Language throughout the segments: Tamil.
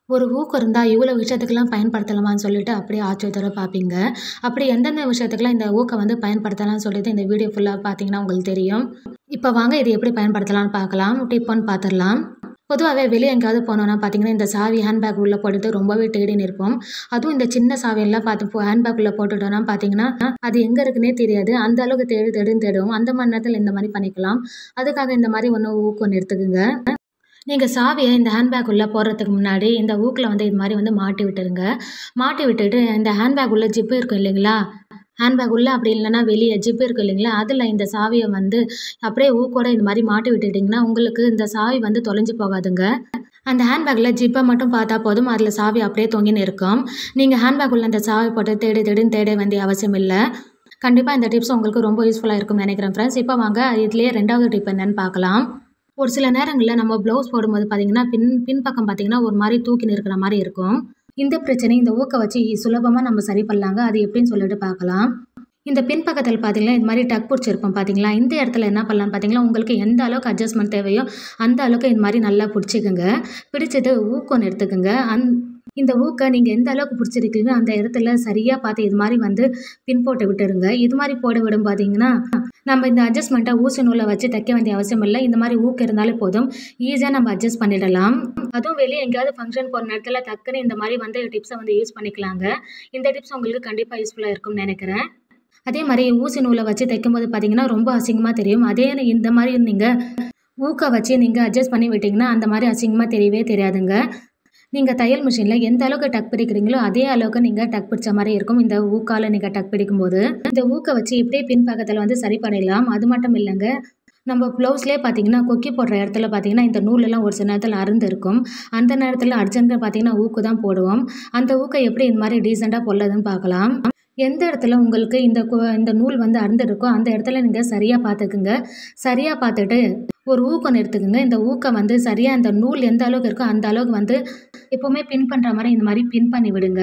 ஒரு ஊக்கம் இருந்தால் இவ்வளோ விஷயத்துக்கெல்லாம் பயன்படுத்தலாமான்னு சொல்லிட்டு அப்படியே ஆச்சரியத்தோட பார்ப்பீங்க அப்படி எந்தெந்த விஷயத்துக்கெல்லாம் இந்த ஊக்கம் வந்து பயன்படுத்தலாம்னு சொல்லிட்டு இந்த வீடியோ ஃபுல்லாக பார்த்தீங்கன்னா உங்களுக்கு தெரியும் இப்போ வாங்க இது எப்படி பயன்படுத்தலாம்னு பார்க்கலாம் டிப் ஒன் பார்த்துடலாம் பொதுவாகவே வெளியே எங்கேயாவது போனோம்னா பார்த்தீங்கன்னா இந்த சாவி ஹேண்ட்பேக் உள்ளே போட்டுட்டு ரொம்பவே தேடின்னு இருப்போம் அதுவும் இந்த சின்ன சாவியெல்லாம் பார்த்து ஹேண்ட்பேக் உள்ளே போட்டுட்டோம்னா பார்த்தீங்கன்னா அது எங்கே இருக்குன்னே தெரியாது அந்த அளவுக்கு தேடி தேடுன்னு தேடுவோம் அந்த மாதிரி நேரத்தில் இந்த மாதிரி பண்ணிக்கலாம் அதுக்காக இந்த மாதிரி ஒன்று ஊக்கம் எடுத்துக்குங்க நீங்கள் சாவியை இந்த ஹேண்ட்பேக் உள்ளே போடுறதுக்கு முன்னாடி இந்த ஊக்கில் வந்து இது மாதிரி வந்து மாட்டி விட்டுருங்க மாட்டி விட்டுட்டு இந்த ஹேண்ட்பேக் உள்ள ஜிப்பு இருக்கும் இல்லைங்களா ஹேண்ட்பேக் உள்ளே அப்படி இல்லைன்னா வெளியே ஜிப்பு இருக்கும் இல்லைங்களா அதில் இந்த சாவியை வந்து அப்படியே ஊக்கோட இது மாதிரி மாட்டி விட்டுட்டிங்கன்னா உங்களுக்கு இந்த சாவி வந்து தொலைஞ்சு போகாதுங்க அந்த ஹேண்ட்பேக்கில் ஜிப்பை மட்டும் பார்த்தா போதும் அதில் சாவி அப்படியே தொங்கின்னு இருக்கும் நீங்கள் ஹேண்ட்பேக் உள்ள அந்த சாவி போட்டு தேடி தேடின்னு தேட வேண்டிய அவசியம் இல்லை கண்டிப்பாக இந்த டிப்ஸ் உங்களுக்கு ரொம்ப யூஸ்ஃபுல்லாக இருக்கும்னு நினைக்கிறேன் ஃப்ரெண்ட்ஸ் இப்போ வாங்க இதுலேயே ரெண்டாவது டிப் என்னன்னு பார்க்கலாம் ஒரு சில நேரங்களில் நம்ம ப்ளவுஸ் போடும்போது பார்த்தீங்கன்னா பின் பின்பக்கம் பார்த்தீங்கன்னா ஒரு மாதிரி தூக்கின்னு இருக்கிற மாதிரி இருக்கும் இந்த பிரச்சனை இந்த ஊக்க வச்சு சுலபமாக நம்ம சரி பண்ணலாங்க அது எப்படின்னு சொல்லிட்டு பார்க்கலாம் இந்த பின்பக்கத்தில் பார்த்தீங்கன்னா இது மாதிரி டக் பிடிச்சிருப்போம் பார்த்தீங்களா இந்த இடத்துல என்ன பண்ணலாம்னு பார்த்தீங்கன்னா உங்களுக்கு எந்த அளவுக்கு அட்ஜஸ்ட்மெண்ட் தேவையோ அந்த அளவுக்கு இது மாதிரி நல்லா பிடிச்சிக்குங்க பிடிச்சது ஊக்கம் எடுத்துக்கோங்க அந் இந்த ஊக்கை நீங்கள் எந்த அளவுக்கு பிடிச்சிருக்கீங்க அந்த இடத்துல சரியாக பார்த்து இது மாதிரி வந்து பின் போட்டு விட்டுருங்க இது மாதிரி போட விடும் பார்த்தீங்கன்னா நம்ம இந்த அட்ஜஸ்ட்மெண்ட்டை ஊசி நூலை வச்சு தைக்க வேண்டிய அவசியம் இல்லை இந்த மாதிரி ஊக்கு இருந்தாலே போதும் ஈஸியாக நம்ம அட்ஜஸ்ட் பண்ணிடலாம் அதுவும் வெளியே எங்கேயாவது ஃபங்க்ஷன் போகிற நேரத்தில் டக்குன்னு இந்த மாதிரி வந்து டிப்ஸை வந்து யூஸ் பண்ணிக்கலாங்க இந்த டிப்ஸ் உங்களுக்கு கண்டிப்பாக யூஸ்ஃபுல்லாக இருக்கும்னு நினைக்கிறேன் அதே மாதிரி ஊசி நூலை வச்சு தைக்கும்போது பார்த்தீங்கன்னா ரொம்ப அசிங்கமாக தெரியும் அதே இந்த மாதிரி நீங்கள் ஊக்க வச்சு நீங்கள் அட்ஜஸ்ட் பண்ணி விட்டிங்கன்னா அந்த மாதிரி அசிங்கமாக தெரியவே தெரியாதுங்க நீங்கள் தையல் மிஷினில் எந்த அளவுக்கு டக் பிடிக்கிறீங்களோ அதே அளவுக்கு நீங்கள் டக் பிடிச்ச மாதிரி இருக்கும் இந்த ஊக்கால் நீங்கள் டக் பிடிக்கும்போது இந்த ஊக்கை வச்சு இப்படியே பின்பக்கத்தில் வந்து சரி பண்ணிடலாம் அது மட்டும் இல்லைங்க நம்ம ப்ளவுஸ்லேயே பார்த்தீங்கன்னா கொக்கி போடுற இடத்துல பார்த்தீங்கன்னா இந்த நூலெல்லாம் ஒரு சில நேரத்தில் அருந்து இருக்கும் அந்த நேரத்தில் அர்ஜென்ட்டாக பார்த்தீங்கன்னா ஊக்கு தான் போடுவோம் அந்த ஊக்கை எப்படி இந்த மாதிரி டீசெண்டாக பொல்லதுன்னு பார்க்கலாம் எந்த இடத்துல உங்களுக்கு இந்த இந்த நூல் வந்து அறுந்துருக்கோ அந்த இடத்துல நீங்கள் சரியாக பார்த்துக்குங்க சரியாக பார்த்துட்டு ஒரு ஊக்கம் எடுத்துக்கோங்க இந்த ஊக்கம் வந்து சரியாக அந்த நூல் எந்த அளவுக்கு இருக்கோ அந்த அளவுக்கு வந்து எப்போவுமே பின் பண்ணுற மாதிரி இந்த மாதிரி பின் பண்ணி விடுங்க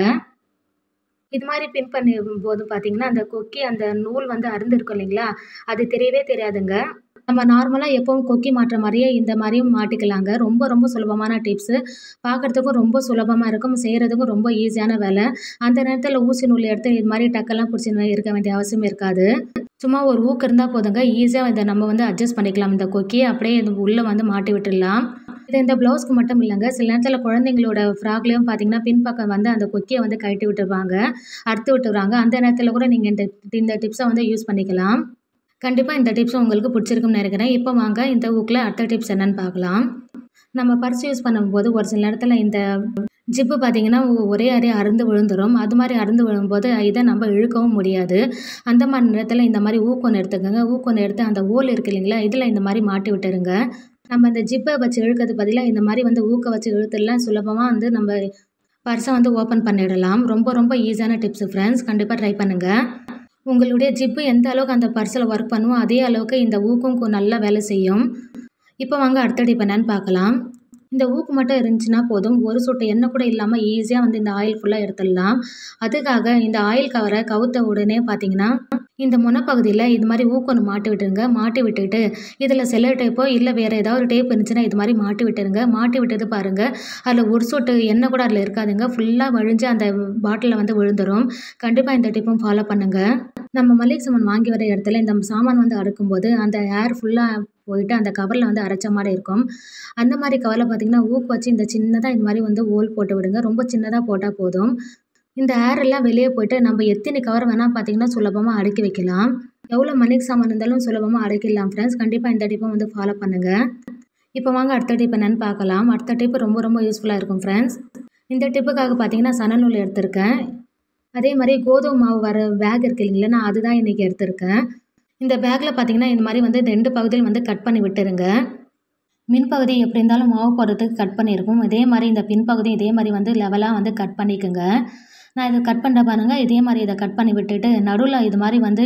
இது மாதிரி பின் பண்ணி போது பார்த்தீங்கன்னா அந்த கொக்கி அந்த நூல் வந்து அறுந்துருக்கும் இல்லைங்களா அது தெரியவே தெரியாதுங்க நம்ம நார்மலாக எப்பவும் கொக்கி மாட்டுற மாதிரியே இந்த மாதிரியும் மாட்டிக்கலாங்க ரொம்ப ரொம்ப சுலபமான டிப்ஸு பார்க்குறதுக்கும் ரொம்ப சுலபமாக இருக்கும் செய்கிறதுக்கும் ரொம்ப ஈஸியான வேலை அந்த நேரத்தில் ஊசி நூல் எடுத்து இது மாதிரி டக்கெல்லாம் பிடிச்சி இருக்க வேண்டிய அவசியம் இருக்காது சும்மா ஒரு ஊக்கு இருந்தால் போதுங்க ஈஸியாக இதை நம்ம வந்து அட்ஜஸ்ட் பண்ணிக்கலாம் இந்த கொக்கியை அப்படியே இது உள்ளே வந்து மாட்டி விட்டுடலாம் இது இந்த ப்ளவுஸ்க்கு மட்டும் இல்லைங்க சில நேரத்தில் குழந்தைங்களோட ஃப்ராக்லேயும் பார்த்தீங்கன்னா பின்பக்கம் வந்து அந்த கொக்கியை வந்து கழட்டி விட்டுருவாங்க அறுத்து விட்டுருவாங்க அந்த நேரத்தில் கூட நீங்கள் இந்த இந்த டிப்ஸை வந்து யூஸ் பண்ணிக்கலாம் கண்டிப்பாக இந்த டிப்ஸ் உங்களுக்கு பிடிச்சிருக்கும்னு நினைக்கிறேன் இப்போ வாங்க இந்த ஊக்கில் அடுத்த டிப்ஸ் என்னென்னு பார்க்கலாம் நம்ம பர்ஸ் யூஸ் பண்ணும்போது ஒரு சில நேரத்தில் இந்த ஜிப்பு பார்த்திங்கன்னா ஒரே அறை அறுந்து விழுந்துடும் அது மாதிரி அறுந்து விழும்போது இதை நம்ம இழுக்கவும் முடியாது அந்த மாதிரி நேரத்தில் இந்த மாதிரி ஊக்கொன்று எடுத்துக்கோங்க ஊக்கொன்று எடுத்து அந்த ஓல் இருக்கு இல்லைங்களா இதில் இந்த மாதிரி மாட்டி விட்டுருங்க நம்ம இந்த ஜிப்பை வச்சு இழுக்கிறது பதிலாக இந்த மாதிரி வந்து ஊக்க வச்சு இழுத்துடலாம் சுலபமாக வந்து நம்ம பர்ஸை வந்து ஓப்பன் பண்ணிடலாம் ரொம்ப ரொம்ப ஈஸியான டிப்ஸ் ஃப்ரெண்ட்ஸ் கண்டிப்பாக ட்ரை பண்ணுங்கள் உங்களுடைய ஜிப்பு எந்த அளவுக்கு அந்த பர்ஸில் ஒர்க் பண்ணுவோம் அதே அளவுக்கு இந்த ஊக்கும் நல்லா வேலை செய்யும் இப்போ வாங்க அடுத்த டிப் என்னன்னு பார்க்கலாம் இந்த ஊக்கு மட்டும் இருந்துச்சுன்னா போதும் ஒரு சொட்டு எண்ணெய் கூட இல்லாமல் ஈஸியாக வந்து இந்த ஆயில் ஃபுல்லாக எடுத்துடலாம் அதுக்காக இந்த ஆயில் கவரை கவுத்த உடனே பார்த்தீங்கன்னா இந்த முனப்பகுதியில் இது மாதிரி ஊக்கொன்று மாட்டி விட்டுருங்க மாட்டி விட்டுட்டு இதில் செல்லோ டேப்போ இல்லை வேறு ஏதாவது டேப் இருந்துச்சுன்னா இது மாதிரி மாட்டி விட்டுருங்க மாட்டி விட்டது பாருங்கள் அதில் ஒரு சொட்டு எண்ணெய் கூட அதில் இருக்காதுங்க ஃபுல்லாக வழிஞ்சு அந்த பாட்டிலில் வந்து விழுந்துடும் கண்டிப்பாக இந்த டிப்பும் ஃபாலோ பண்ணுங்கள் நம்ம மளிகை சாமான் வாங்கி வர இடத்துல இந்த சாமான் வந்து அடுக்கும்போது அந்த ஏர் ஃபுல்லாக போயிட்டு அந்த கவரில் வந்து அரைச்ச மாதிரி இருக்கும் அந்த மாதிரி கவரில் பார்த்திங்கன்னா ஊக்கு வச்சு இந்த சின்னதாக இந்த மாதிரி வந்து ஓல் போட்டு விடுங்க ரொம்ப சின்னதாக போட்டால் போதும் இந்த ஏர் எல்லாம் வெளியே போயிட்டு நம்ம எத்தனை கவர் வேணால் பார்த்தீங்கன்னா சுலபமாக அடுக்கி வைக்கலாம் எவ்வளோ மளிகை சாமான் இருந்தாலும் சுலபமாக அடைக்கலாம் ஃப்ரெண்ட்ஸ் கண்டிப்பாக இந்த டிப்பை வந்து ஃபாலோ பண்ணுங்கள் இப்போ வாங்க அடுத்த டிப் என்னென்னு பார்க்கலாம் அடுத்த டிப்பு ரொம்ப ரொம்ப யூஸ்ஃபுல்லாக இருக்கும் ஃப்ரெண்ட்ஸ் இந்த டிப்புக்காக பார்த்தீங்கன்னா சனநூல் எடுத்திருக்கேன் அதே மாதிரி கோதுமை மாவு வர பேக் இருக்கு இல்லைங்களா நான் அதுதான் இன்றைக்கி எடுத்திருக்கேன் இந்த பேக்கில் பார்த்தீங்கன்னா இந்த மாதிரி வந்து ரெண்டு பகுதியில் வந்து கட் பண்ணி விட்டுருங்க மின்பகுதி எப்படி இருந்தாலும் மாவு போடுறதுக்கு கட் பண்ணியிருக்கும் இதே மாதிரி இந்த பின்பகுதி இதே மாதிரி வந்து லெவலாக வந்து கட் பண்ணிக்கோங்க நான் இதை கட் பண்ணுற பாருங்க இதே மாதிரி இதை கட் பண்ணி விட்டுட்டு நடுவில் இது மாதிரி வந்து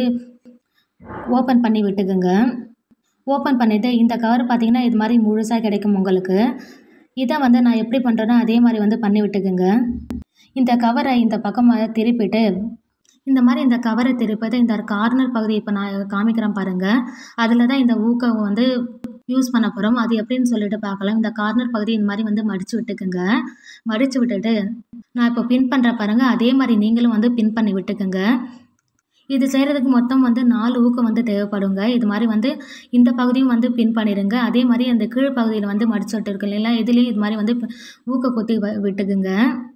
ஓப்பன் பண்ணி விட்டுக்குங்க ஓப்பன் பண்ணிவிட்டு இந்த கவர் பார்த்தீங்கன்னா இது மாதிரி முழுசாக கிடைக்கும் உங்களுக்கு இதை வந்து நான் எப்படி பண்ணுறேனோ அதே மாதிரி வந்து பண்ணி விட்டுக்குங்க இந்த கவரை இந்த பக்கமாக திருப்பிட்டு இந்த மாதிரி இந்த கவரை திருப்பது இந்த கார்னர் பகுதி இப்போ நான் காமிக்கிறேன் பாருங்கள் அதில் தான் இந்த ஊக்கம் வந்து யூஸ் பண்ண போகிறோம் அது எப்படின்னு சொல்லிட்டு பார்க்கலாம் இந்த கார்னர் பகுதி இந்த மாதிரி வந்து மடித்து விட்டுக்குங்க மடித்து விட்டுட்டு நான் இப்போ பின் பண்ணுற பாருங்கள் அதே மாதிரி நீங்களும் வந்து பின் பண்ணி விட்டுக்குங்க இது செய்கிறதுக்கு மொத்தம் வந்து நாலு ஊக்கம் வந்து தேவைப்படுங்க இது மாதிரி வந்து இந்த பகுதியும் வந்து பின் பண்ணிடுங்க அதே மாதிரி அந்த கீழ் பகுதியில் வந்து மடிச்சு விட்டு இருக்கு இல்லைங்களா இதுலேயும் இது மாதிரி வந்து ஊக்க குத்தி வ- விட்டுக்குங்க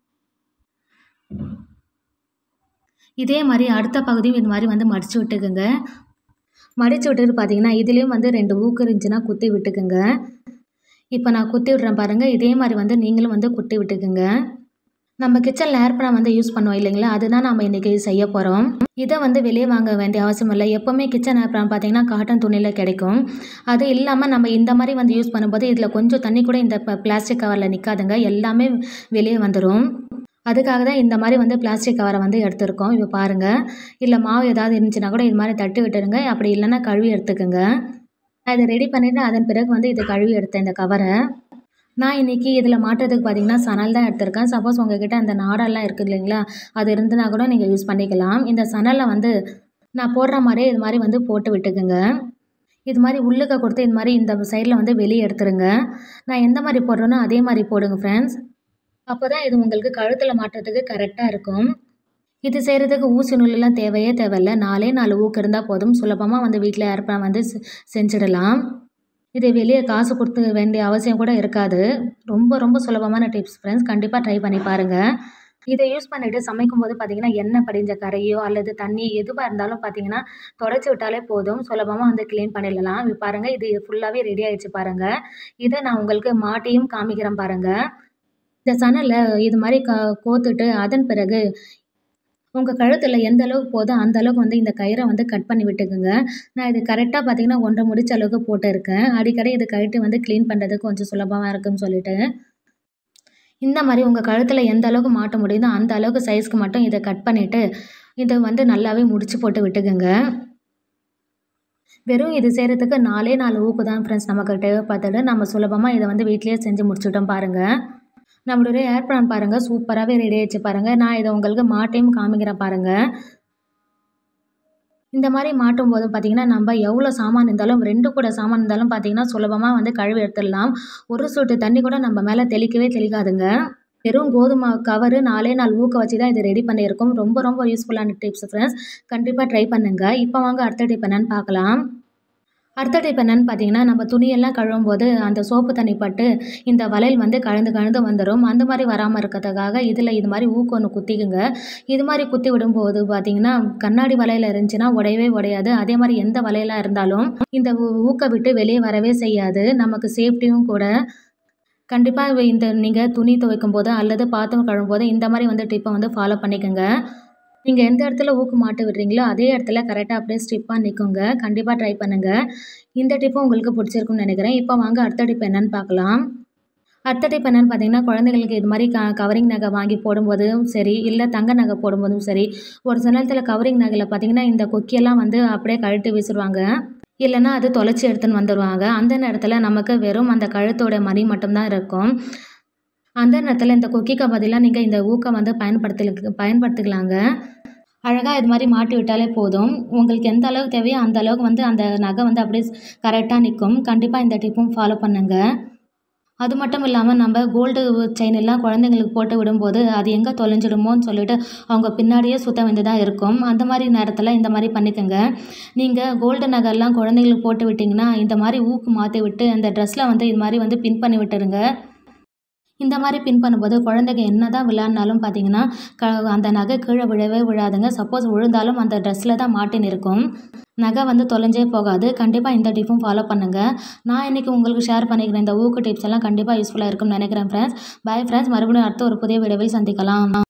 இதே மாதிரி அடுத்த பகுதியும் இது மாதிரி வந்து மடிச்சு விட்டுக்குங்க மடிச்சு விட்டுட்டு பார்த்தீங்கன்னா இதுலேயும் வந்து ரெண்டு ஊக்கு இருந்துச்சுன்னா குத்தி விட்டுக்குங்க இப்போ நான் குத்தி விட்றேன் பாருங்கள் இதே மாதிரி வந்து நீங்களும் வந்து குத்தி விட்டுக்குங்க நம்ம கிச்சனில் ஏர்பனை வந்து யூஸ் பண்ணுவோம் இல்லைங்களா அதுதான் நம்ம இன்றைக்கி செய்ய போகிறோம் இதை வந்து வெளியே வாங்க வேண்டிய அவசியம் இல்லை எப்போவுமே கிச்சன் ஏர்பன் பார்த்தீங்கன்னா காட்டன் துணியில் கிடைக்கும் அது இல்லாமல் நம்ம இந்த மாதிரி வந்து யூஸ் பண்ணும்போது இதில் கொஞ்சம் தண்ணி கூட இந்த பிளாஸ்டிக் கவரில் நிற்காதுங்க எல்லாமே வெளியே வந்துடும் அதுக்காக தான் இந்த மாதிரி வந்து பிளாஸ்டிக் கவரை வந்து எடுத்திருக்கோம் இப்போ பாருங்கள் இல்லை மாவு ஏதாவது இருந்துச்சுன்னா கூட இது மாதிரி தட்டி விட்டுருங்க அப்படி இல்லைன்னா கழுவி எடுத்துக்கோங்க நான் இதை ரெடி பண்ணிவிட்டு அதன் பிறகு வந்து இதை கழுவி எடுத்தேன் இந்த கவரை நான் இன்றைக்கி இதில் மாட்டுறதுக்கு பார்த்தீங்கன்னா சணல் தான் எடுத்திருக்கேன் சப்போஸ் உங்ககிட்ட அந்த நாடெல்லாம் இருக்குது இல்லைங்களா அது இருந்துனா கூட நீங்கள் யூஸ் பண்ணிக்கலாம் இந்த சணலை வந்து நான் போடுற மாதிரியே இது மாதிரி வந்து போட்டு விட்டுக்குங்க இது மாதிரி உள்ளுக்க கொடுத்து இது மாதிரி இந்த சைடில் வந்து வெளியே எடுத்துருங்க நான் எந்த மாதிரி போடுறேனோ அதே மாதிரி போடுங்க ஃப்ரெண்ட்ஸ் அப்போ தான் இது உங்களுக்கு கழுத்தில் மாட்டுறதுக்கு கரெக்டாக இருக்கும் இது செய்கிறதுக்கு ஊசி நூலெல்லாம் தேவையே தேவையில்லை நாலே நாலு ஊக்கு இருந்தால் போதும் சுலபமாக வந்து வீட்டில் ஏற்ப வந்து செ- செஞ்சிடலாம் இது வெளியே காசு கொடுத்து வேண்டிய அவசியம் கூட இருக்காது ரொம்ப ரொம்ப சுலபமான டிப்ஸ் ஃப்ரெண்ட்ஸ் கண்டிப்பாக ட்ரை பண்ணி பாருங்கள் இதை யூஸ் பண்ணிவிட்டு சமைக்கும் போது பார்த்தீங்கன்னா எண்ணெய் படிஞ்ச கரையோ அல்லது தண்ணி எதுவாக இருந்தாலும் பார்த்தீங்கன்னா தொடச்சி விட்டாலே போதும் சுலபமாக வந்து க்ளீன் பண்ணிடலாம் இது பாருங்கள் இது ஃபுல்லாகவே ரெடி ஆயிடுச்சு பாருங்கள் இதை நான் உங்களுக்கு மாட்டியும் காமிக்கிறேன் பாருங்கள் இந்த சணலை இது மாதிரி க கோத்துட்டு அதன் பிறகு உங்கள் கழுத்தில் எந்த அளவுக்கு போதோ அந்த அளவுக்கு வந்து இந்த கயிறை வந்து கட் பண்ணி விட்டுக்குங்க நான் இது கரெக்டாக பார்த்தீங்கன்னா ஒன்றரை முடிச்ச அளவுக்கு போட்டிருக்கேன் அடிக்கடி இது கழட்டி வந்து க்ளீன் பண்ணுறதுக்கு கொஞ்சம் சுலபமாக இருக்குன்னு சொல்லிட்டு இந்த மாதிரி உங்கள் கழுத்தில் எந்த அளவுக்கு மாட்ட முடியுதோ அந்த அளவுக்கு சைஸ்க்கு மட்டும் இதை கட் பண்ணிவிட்டு இதை வந்து நல்லாவே முடிச்சு போட்டு விட்டுக்குங்க வெறும் இது செய்கிறதுக்கு நாலே நாலு ஊக்கு தான் ஃப்ரெண்ட்ஸ் நமக்கு தேவைப்பட்டது நம்ம சுலபமாக இதை வந்து வீட்லேயே செஞ்சு முடிச்சுட்டோம் பாருங்கள் நம்மளுடைய ஏர் ப்ரான் பாருங்கள் சூப்பராகவே ரெடி ஆயிடுச்சு பாருங்கள் நான் இதை உங்களுக்கு மாட்டையும் காமிக்கிறேன் பாருங்கள் இந்த மாதிரி மாட்டும் போது பார்த்தீங்கன்னா நம்ம எவ்வளோ சாமான் இருந்தாலும் ரெண்டு கூட சாமான் இருந்தாலும் பார்த்தீங்கன்னா சுலபமாக வந்து கழுவி எடுத்துடலாம் ஒரு சொட்டு தண்ணி கூட நம்ம மேலே தெளிக்கவே தெளிக்காதுங்க வெறும் கோதுமை கவரு நாலே நாலு ஊக்க வச்சு தான் இது ரெடி பண்ணியிருக்கோம் ரொம்ப ரொம்ப யூஸ்ஃபுல்லான டிப்ஸ் ஃப்ரெண்ட்ஸ் கண்டிப்பாக ட்ரை பண்ணுங்கள் இப்போ வாங்க அடுத்த டிப் என்னன்னு பார்க்கலாம் அடுத்த டிப் என்னன்னு பார்த்தீங்கன்னா நம்ம துணியெல்லாம் கழுவும் போது அந்த சோப்பு தண்ணி பட்டு இந்த வளையல் வந்து கலந்து கலந்து வந்துடும் அந்த மாதிரி வராமல் இருக்கிறதுக்காக இதில் இது மாதிரி ஊக்கு ஒன்று குத்திக்குங்க இது மாதிரி குத்தி விடும்போது பார்த்தீங்கன்னா கண்ணாடி வளையல் இருந்துச்சுன்னா உடையவே உடையாது அதே மாதிரி எந்த வளையலாக இருந்தாலும் இந்த ஊ- ஊக்க விட்டு வெளியே வரவே செய்யாது நமக்கு சேஃப்டியும் கூட கண்டிப்பாக இந்த நீங்கள் துணி துவைக்கும் போது அல்லது பாத்திரம் கழுவும் போது இந்த மாதிரி வந்து டிப்பை வந்து ஃபாலோ பண்ணிக்கோங்க நீங்கள் எந்த இடத்துல ஊக்கு மாட்டு விடுறீங்களோ அதே இடத்துல கரெக்டாக அப்படியே ஸ்டிப்பாக நிற்குங்க கண்டிப்பாக ட்ரை பண்ணுங்கள் இந்த டிப்பும் உங்களுக்கு பிடிச்சிருக்கும்னு நினைக்கிறேன் இப்போ வாங்க அடுத்த டிப் என்னன்னு பார்க்கலாம் அடுத்த டிப் என்னன்னு பார்த்தீங்கன்னா குழந்தைகளுக்கு இது மாதிரி க கவரிங் நகை வாங்கி போடும்போதும் சரி இல்லை தங்க நகை போடும்போதும் சரி ஒரு சில நேரத்தில் கவரிங் நகையில் பார்த்தீங்கன்னா இந்த கொக்கியெல்லாம் வந்து அப்படியே கழட்டி வீசிடுவாங்க இல்லைன்னா அது தொலைச்சி எடுத்துன்னு வந்துடுவாங்க அந்த நேரத்தில் நமக்கு வெறும் அந்த கழுத்தோட மணி மட்டும்தான் இருக்கும் அந்த நேரத்தில் இந்த கொக்கிக்கு பதிலாக நீங்கள் இந்த ஊக்கம் வந்து பயன்படுத்தி பயன்படுத்திக்கலாங்க அழகாக இது மாதிரி மாட்டி விட்டாலே போதும் உங்களுக்கு எந்த அளவுக்கு தேவையோ அந்த அளவுக்கு வந்து அந்த நகை வந்து அப்படியே கரெக்டாக நிற்கும் கண்டிப்பாக இந்த டிப்பும் ஃபாலோ பண்ணுங்கள் அது மட்டும் இல்லாமல் நம்ம கோல்டு செயின் எல்லாம் குழந்தைங்களுக்கு போட்டு விடும்போது அது எங்கே தொலைஞ்சிடுமோன்னு சொல்லிட்டு அவங்க பின்னாடியே சுத்த வேண்டியதாக இருக்கும் அந்த மாதிரி நேரத்தில் இந்த மாதிரி பண்ணிக்கோங்க நீங்கள் கோல்டு நகைலாம் குழந்தைங்களுக்கு போட்டு விட்டிங்கன்னா இந்த மாதிரி ஊக்கு மாற்றி விட்டு அந்த ட்ரெஸ்ஸில் வந்து இது மாதிரி வந்து பின் பண்ணி விட்டுருங்க இந்த மாதிரி பின் பண்ணும்போது குழந்தைங்க என்ன தான் விளையாடினாலும் பார்த்தீங்கன்னா க அந்த நகை கீழே விழவே விழாதுங்க சப்போஸ் விழுந்தாலும் அந்த ட்ரெஸ்ஸில் தான் மாட்டின்னு இருக்கும் நகை வந்து தொலைஞ்சே போகாது கண்டிப்பாக இந்த டிப்பும் ஃபாலோ பண்ணுங்கள் நான் இன்றைக்கி உங்களுக்கு ஷேர் பண்ணிக்கிறேன் இந்த ஊக்கு டிப்ஸ் எல்லாம் கண்டிப்பாக யூஸ்ஃபுல்லாக இருக்கும்னு நினைக்கிறேன் ஃப்ரெண்ட்ஸ் பை ஃப்ரெண்ட்ஸ் மறுபடியும் அடுத்த ஒரு புதிய வீடியோவில் சந்திக்கலாம்